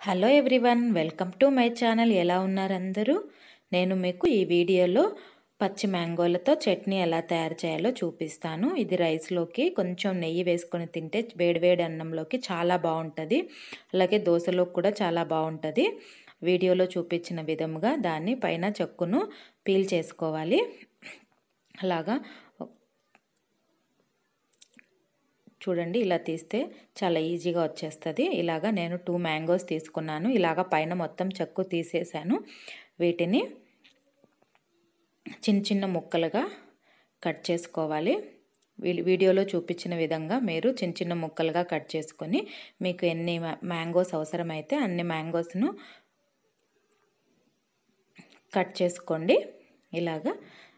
hello everyone welcome to my channel ఎలా ఉన్నారు అందరూ నేను మీకు ఈ వీడియోలో పచ్చి మ్యాంగోలతో చట్నీ ఎలా తయారు చేయాలో చూపిస్తాను ఇది రైస్లోకి కొంచెం నెయ్యి వేసుకొని తింటే వేడివేడి అన్నంలోకి చాలా బాగుంటుంది అలాగే దోశలోకి కూడా చాలా బాగుంటుంది వీడియోలో చూపించిన విధముగా దాన్ని పైన చెక్కును పీల్ చేసుకోవాలి అలాగా చూడండి ఇలా తీస్తే చాలా ఈజీగా వచ్చేస్తుంది ఇలాగా నేను టూ మ్యాంగోస్ తీసుకున్నాను ఇలాగ పైన మొత్తం చెక్కు తీసేసాను వీటిని చిన్న చిన్న ముక్కలుగా కట్ చేసుకోవాలి వీడియోలో చూపించిన విధంగా మీరు చిన్న చిన్న ముక్కలుగా కట్ చేసుకొని మీకు ఎన్ని మ్యాంగోస్ అవసరమైతే అన్ని మ్యాంగోస్ను కట్ చేసుకోండి ఇలాగా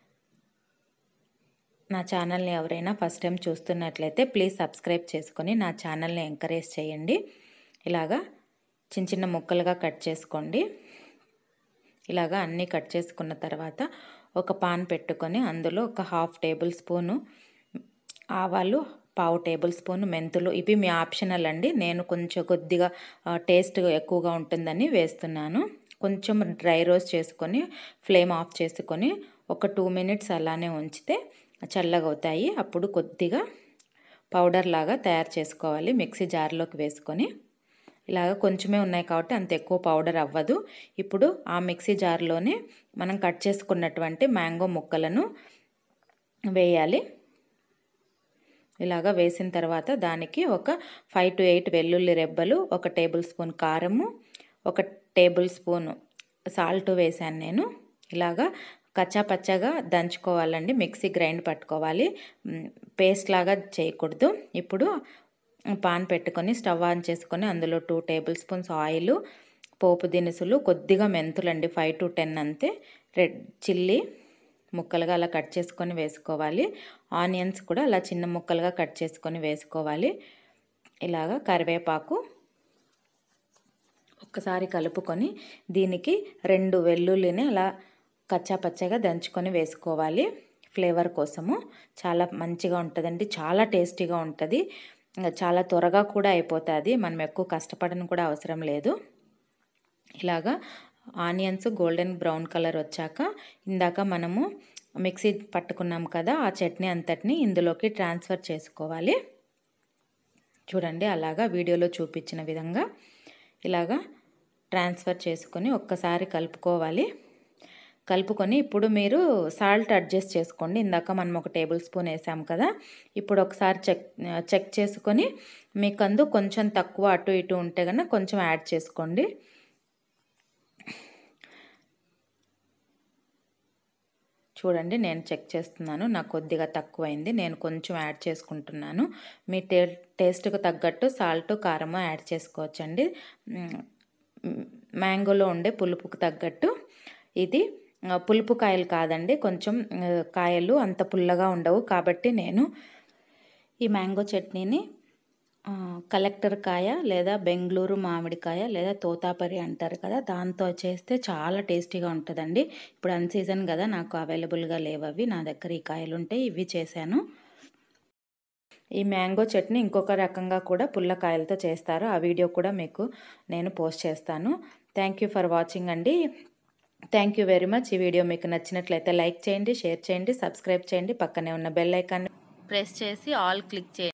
నా ఛానల్ని ఎవరైనా ఫస్ట్ టైం చూస్తున్నట్లయితే ప్లీజ్ సబ్స్క్రైబ్ చేసుకొని నా ఛానల్ని ఎంకరేజ్ చేయండి ఇలాగా చిన్న చిన్న ముక్కలుగా కట్ చేసుకోండి ఇలాగా అన్నీ కట్ చేసుకున్న తర్వాత ఒక పాన్ పెట్టుకొని అందులో ఒక హాఫ్ టేబుల్ స్పూను ఆవాలు పావు టేబుల్ స్పూన్ మెంతులు ఇవి మీ ఆప్షనల్ అండి నేను కొంచెం కొద్దిగా టేస్ట్ ఎక్కువగా ఉంటుందని వేస్తున్నాను కొంచెం డ్రై రోస్ట్ చేసుకొని ఫ్లేమ్ ఆఫ్ చేసుకొని ఒక టూ మినిట్స్ అలానే ఉంచితే చల్లగా అవుతాయి అప్పుడు కొద్దిగా పౌడర్ లాగా తయారు చేసుకోవాలి మిక్సీ జార్లోకి వేసుకొని ఇలాగ కొంచెమే ఉన్నాయి కాబట్టి అంత ఎక్కువ పౌడర్ అవ్వదు ఇప్పుడు ఆ మిక్సీ జార్లోనే మనం కట్ చేసుకున్నటువంటి మ్యాంగో ముక్కలను వేయాలి ఇలాగ వేసిన తర్వాత దానికి ఒక ఫైవ్ టు ఎయిట్ వెల్లుల్లి రెబ్బలు ఒక టేబుల్ స్పూన్ కారము ఒక టేబుల్ స్పూన్ సాల్ట్ వేసాను నేను ఇలాగా కచ్చా పచ్చగా దంచుకోవాలండి మిక్సీ గ్రైండ్ పట్టుకోవాలి పేస్ట్ లాగా చేయకూడదు ఇప్పుడు పాన్ పెట్టుకొని స్టవ్ ఆన్ చేసుకొని అందులో టూ టేబుల్ స్పూన్స్ ఆయిల్ పోపు దినుసులు కొద్దిగా మెంతులండి ఫైవ్ టు టెన్ అంతే రెడ్ చిల్లీ ముక్కలుగా అలా కట్ చేసుకొని వేసుకోవాలి ఆనియన్స్ కూడా అలా చిన్న ముక్కలుగా కట్ చేసుకొని వేసుకోవాలి ఇలాగా కరివేపాకు ఒక్కసారి కలుపుకొని దీనికి రెండు వెల్లుల్లిని అలా కచ్చా పచ్చగా దంచుకొని వేసుకోవాలి ఫ్లేవర్ కోసము చాలా మంచిగా ఉంటుందండి చాలా టేస్టీగా ఉంటుంది చాలా త్వరగా కూడా అయిపోతుంది మనం ఎక్కువ కష్టపడని కూడా అవసరం లేదు ఇలాగా ఆనియన్స్ గోల్డెన్ బ్రౌన్ కలర్ వచ్చాక ఇందాక మనము మిక్సీ పట్టుకున్నాం కదా ఆ చట్నీ అంతటిని ఇందులోకి ట్రాన్స్ఫర్ చేసుకోవాలి చూడండి అలాగా వీడియోలో చూపించిన విధంగా ఇలాగా ట్రాన్స్ఫర్ చేసుకొని ఒక్కసారి కలుపుకోవాలి కలుపుకొని ఇప్పుడు మీరు సాల్ట్ అడ్జస్ట్ చేసుకోండి ఇందాక మనం ఒక టేబుల్ స్పూన్ వేసాం కదా ఇప్పుడు ఒకసారి చెక్ చెక్ చేసుకొని మీకు అందు కొంచెం తక్కువ అటు ఇటు ఉంటే కనుక కొంచెం యాడ్ చేసుకోండి చూడండి నేను చెక్ చేస్తున్నాను నాకు కొద్దిగా తక్కువైంది నేను కొంచెం యాడ్ చేసుకుంటున్నాను మీ టే టేస్ట్కి తగ్గట్టు సాల్ట్ కారము యాడ్ చేసుకోవచ్చండి మ్యాంగోలో ఉండే పులుపుకు తగ్గట్టు ఇది పులుపు కాయలు కాదండి కొంచెం కాయలు అంత పుల్లగా ఉండవు కాబట్టి నేను ఈ మ్యాంగో చట్నీని కలెక్టర్ కాయ లేదా బెంగళూరు మామిడికాయ లేదా తోతాపరి అంటారు కదా దాంతో చేస్తే చాలా టేస్టీగా ఉంటుందండి ఇప్పుడు అన్ సీజన్ కదా నాకు అవైలబుల్గా లేవవి నా దగ్గర ఈ కాయలు ఉంటాయి ఇవి చేశాను ఈ మ్యాంగో చట్నీ ఇంకొక రకంగా కూడా పుల్లకాయలతో చేస్తారు ఆ వీడియో కూడా మీకు నేను పోస్ట్ చేస్తాను థ్యాంక్ యూ ఫర్ వాచింగ్ అండి థ్యాంక్ యూ వెరీ మచ్ ఈ వీడియో మీకు నచ్చినట్లయితే లైక్ చేయండి షేర్ చేయండి సబ్స్క్రైబ్ చేయండి పక్కనే ఉన్న బెల్ ఐకాన్ని ప్రెస్ చేసి ఆల్ క్లిక్ చేయండి